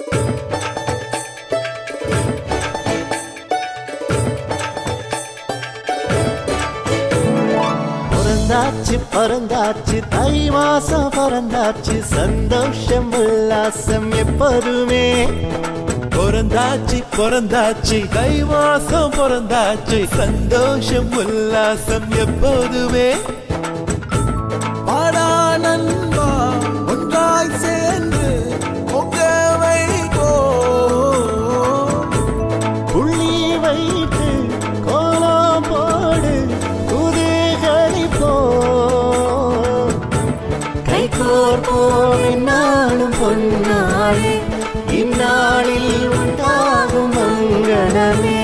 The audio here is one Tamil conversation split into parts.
பிறந்தாச்சு பிறந்தாச்சு தை மாசம் பிறந்தாச்சு சந்தோஷம் உல்லாசம் எப்போதுமே பிறந்தாச்சு பிறந்தாச்சு தை மாசம் பிறந்தாச்சு சந்தோஷம் உல்லாசம் எப்போதுமே வாடா நண்பா ஒன்றாய் சேர்ந்து பொங்க வைகோ புள்ளி வைத்து கோலம் போடு குதூகலிப்போ கை கோர்ப்போம் இந்நாளும் பொன்னாளே இந்நாளில் உண்டாகும் மங்களமே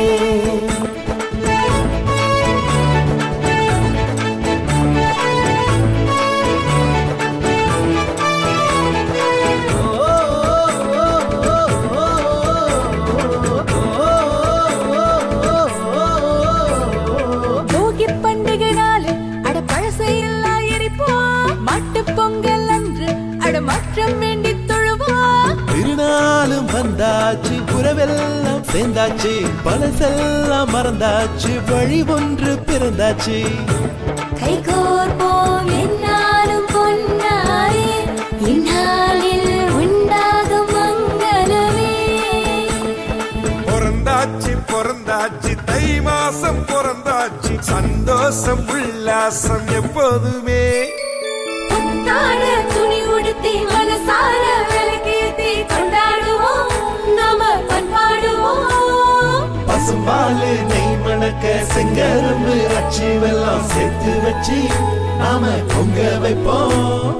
போகி பண்டிகை நாளு அட பழசையெல்லாம் எரிப்போம் மாட்டு பொங்கல் அன்று அட மாற்றம் வேண்டி தொழுவோம் திருநாளும் வந்தாச்சு உறவெல்லாம் சேர்ந்தாச்சு பழசெல்லாம் மறந்தாச்சு வழி ஒன்று பிறந்தாச்சு கை கோர்ப்போம் என்னாலும் பொன்னாரே இந்நாளில் உண்டாகும் மங்களமே பிறந்தாச்சு பிறந்தாச்சு தை மாசம் பிறந்தாச்சு சந்தோஷம் உல்லாசம் எப்போதுமே புத்தாட துணி உடுத்தி மனசார விளக்கேத்தி கொண்டாடுவோம் நாம பண்பாடுவோம் பசும்பாலு நெய் மணக்க செங்கரும்பு அச்சு வெல்லாம் சேர்த்து வச்சு நாம பொங்க வைப்போம்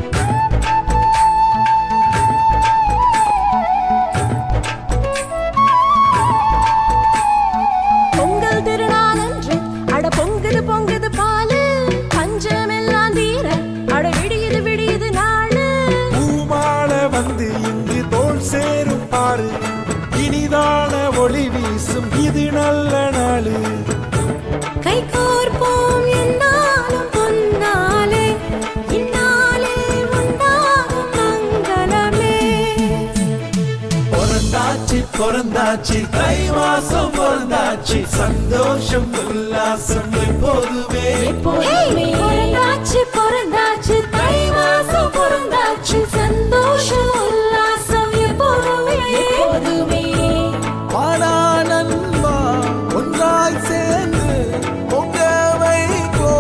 பொங்கல் திருநாள் அன்று அட பொங்குது பொங்குது பாலு பஞ்சமெல்லாம் தீர அட விடியுது விடியுது நாளு பூமால வந்து இங்கு தோல் சேரும் பாரு இனிதான ஒளி வீசும் இது நல்ல நாளு கை கோர்ப்போம் என்னாலும் பொன்னாலே இந்நாளே உண்டாகும் மங்களமே பிறந்தாச்சு பிறந்தாச்சு தை மாசம் பிறந்தாச்சு சந்தோஷம் உல்லாசம் எப்போதுமே எப்போதுமே பிறந்தாச்சு பிறந்தாச்சு தை மாசம் பிறந்தாச்சு சந்தோஷம் உல்லாசம் எப்போதுமே எப்போதுமே வாடா நண்பா ஒன்றாய் சேர்ந்து பொங்க வைகோ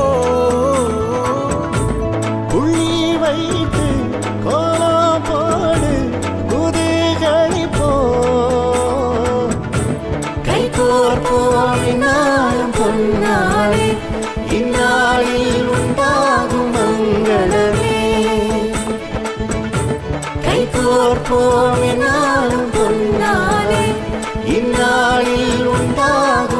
புள்ளி வைத்து கோலம் போடு குதூகலிப்போ கை கோர்ப்போம் இந்நாளும் பொன்னாளே இந்நாளில் உண்டாகும் மங்களமே கை கோர்ப்போம் இந்நாளும் பொன்னாளே இந்நாளில் உண்டாகும்